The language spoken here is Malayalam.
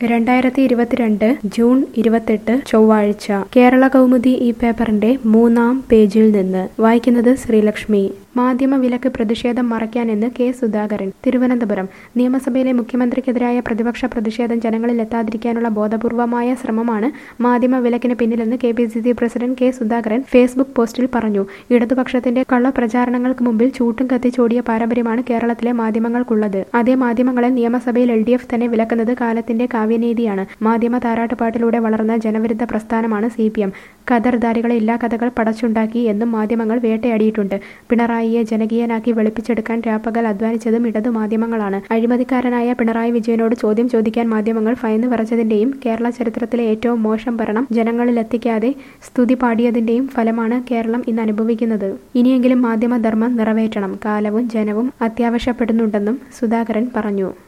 രണ്ടായിരത്തി ഇരുപത്തിരണ്ട് ജൂൺ ഇരുപത്തെട്ട് ചൊവ്വാഴ്ച കേരള കൗമുദി ഈ പേപ്പറിന്റെ മൂന്നാം പേജിൽ നിന്ന് വായിക്കുന്നത് ശ്രീലക്ഷ്മി മാധ്യമ വിലക്ക് പ്രതിഷേധം മറയ്ക്കാനെന്ന് കെ സുധാകരൻ തിരുവനന്തപുരം നിയമസഭയിലെ മുഖ്യമന്ത്രിക്കെതിരായ പ്രതിപക്ഷ പ്രതിഷേധം ജനങ്ങളിൽ എത്താതിരിക്കാനുള്ള ബോധപൂർവമായ ശ്രമമാണ് മാധ്യമ വിലക്കിന് പിന്നിലെന്ന് K P C C president K Sudhakaran Facebook പോസ്റ്റിൽ പറഞ്ഞു ഇടതുപക്ഷത്തിന്റെ കള്ളപ്രചാരണങ്ങൾക്ക് മുമ്പിൽ ചൂട്ടും കത്തിച്ചോടിയ പാരമ്പര്യമാണ് കേരളത്തിലെ മാധ്യമങ്ങൾക്കുള്ളത് അതേ മാധ്യമങ്ങളെ നിയമസഭയിൽ എൽ ഡി എഫ് തന്നെ വിലക്കുന്നത് കാലത്തിന്റെ കാവ്യനീതിയാണ് മാധ്യമ താരാട്ടുപാട്ടിലൂടെ വളർന്ന ജനവിരുദ്ധ പ്രസ്ഥാനമാണ് സി പി എം കഥർദാരികളെ ഇല്ലാ കഥകൾ പടച്ചുണ്ടാക്കി എന്നും മാധ്യമങ്ങൾ വേട്ടയാടിയിട്ടുണ്ട് പിണറായിയെ ജനകീയനാക്കി വെളുപ്പിച്ചെടുക്കാൻ രാപ്പകൽ അധ്വാനിച്ചതും ഇടതു മാധ്യമങ്ങളാണ് അഴിമതിക്കാരനായ പിണറായി വിജയനോട് ചോദ്യം ചോദിക്കാൻ മാധ്യമങ്ങൾ ഭയന്ന് വിറച്ചതിന്റെയും കേരള ചരിത്രത്തിലെ ഏറ്റവും മോശം ഭരണം ജനങ്ങളിലെത്തിക്കാതെ സ്തുതി പാടിയതിന്റെയും ഫലമാണ് കേരളം ഇന്ന് അനുഭവിക്കുന്നത് ഇനിയെങ്കിലും മാധ്യമ ധർമ്മം നിറവേറ്റണം കാലവും ജനവും അത്യാവശ്യപ്പെടുന്നുണ്ടെന്നും സുധാകരൻ പറഞ്ഞു